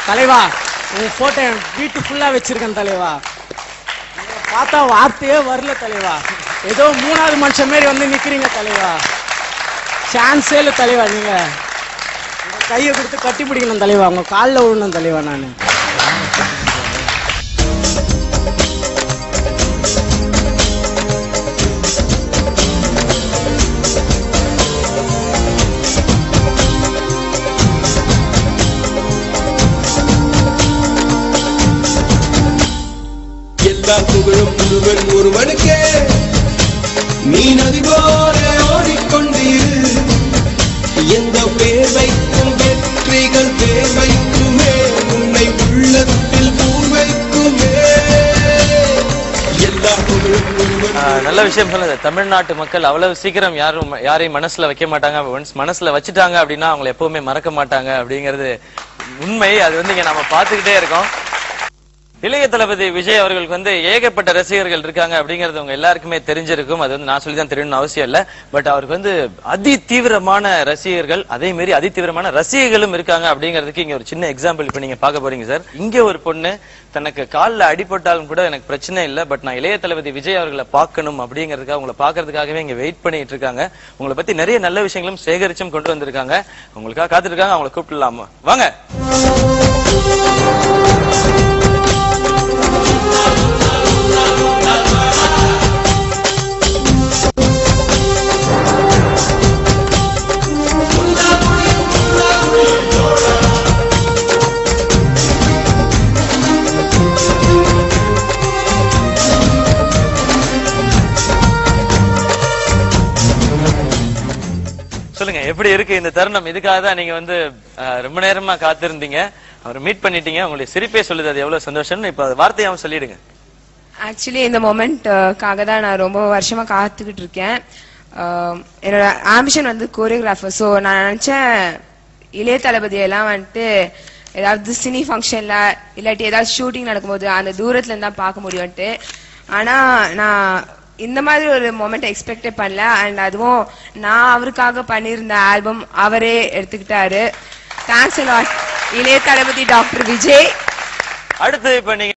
தலைவா உன் போட்டோ என் வீட்டு ஃபுல்லா வச்சிருக்கேன் தலைவா உங்களை பார்த்தா வார்த்தையே வரல தலைவா ஏதோ மூணாவது மனுஷன் மாரி வந்து நிக்கிறீங்க தலைவா சான்ஸே இல்ல தலைவா நீங்க உங்க கையை கொடுத்து கட்டி பிடிக்கணும் தலைவா உங்க காலில் விழணும் தலைவா நான் எல்லா புகழும் முழுவன் ஒருவனுக்கே நீ நதி போல ஓடிக்கொண்டீரு எந்த பேர் வைக்கும் வெற்றிகள் பேர் வைக்குமே உன்னை உள்ளத்தில் பூர் வைக்குமே எல்லா புகழும் ஒருவன் ஆஹ் நல்ல விஷயம் சொல்லுது தமிழ்நாட்டு மக்கள் அவ்வளவு சீக்கிரம் யாரும் யாரையும் மனசுல வைக்க மாட்டாங்க ஒன்ஸ் மனசுல வச்சுட்டாங்க அப்படின்னா அவங்களை எப்பவுமே மறக்க மாட்டாங்க அப்படிங்கிறது உண்மை அது வந்து இங்க நம்ம பார்த்துக்கிட்டே இருக்கோம் இளைய தளபதி விஜய் அவர்களுக்கு வந்து ஏகப்பட்ட ரசிகர்கள் இருக்காங்க அப்படிங்கிறது உங்க எல்லாருக்குமே தெரிஞ்சிருக்கும் அது வந்து நான் சொல்லி தான் தெரியணும்னு அவசியம் இல்ல பட் அவருக்கு வந்து அதி தீவிரமான ரசிகர்கள் அதே மாதிரி அதி தீவிரமான ரசிகர்களும் இருக்காங்க அப்படிங்கிறதுக்கு இங்க ஒரு சின்ன எக்ஸாம்பிள் இப்ப நீங்க பார்க்க போறீங்க சார் இங்க ஒரு பொண்ணு தனக்கு கால்ல அடிபட்டாலும் கூட எனக்கு பிரச்சனை இல்ல பட் நான் இளைய தளபதி விஜய் அவர்களை பார்க்கணும் அப்படிங்கிறதுக்காக உங்களை பார்க்கறதுக்காகவே இங்க வெயிட் பண்ணிட்டு இருக்காங்க உங்களை பத்தி நிறைய நல்ல விஷயங்களும் சேகரிச்சும் கொண்டு வந்திருக்காங்க உங்களுக்காக காத்துட்டு இருக்காங்க அவங்களை கூப்பிடலாமா வாங்க சொல்லுங்க எப்படி இருக்கு இந்த தருணம் இதுக்காக தான் நீங்க வந்து அஹ், ரொம்ப நேரமா காத்திருந்தீங்க அவர் மீட் பண்ணிட்டீங்க உங்களுடைய சிரிப்பே சொல்லுது அது எவ்வளவு சந்தோஷம்னு இப்ப அது வார்த்தையாவும் சொல்லிடுங்க ஆக்சுவலி இந்த மொமெண்ட்காக தான் நான் ரொம்ப வருஷமா காத்துக்கிட்டு இருக்கேன் அஹ் என்னோட ஆம்பிஷன் வந்து கோரியோகிராஃபர் ஸோ நான் நினைச்சேன் இளைய தளபதி எல்லாம் வந்துட்டு ஏதாவது சினி ஃபங்க்ஷன்ல இல்லாட்டி ஏதாவது ஷூட்டிங் நடக்கும்போது அந்த தூரத்துல இருந்தா பார்க்க முடியும்ட்டு ஆனா நான் இந்த மாதிரி ஒரு மொமெண்ட் எக்ஸ்பெக்டே பண்ணல அண்ட் அதுவும் நான் அவருக்காக பண்ணியிருந்த ஆல்பம் அவரே எடுத்துக்கிட்டாரு தேங்க்ஸ் லாட் இளைய தளபதி டாக்டர் விஜய் அடுத்து இப்ப நீங்க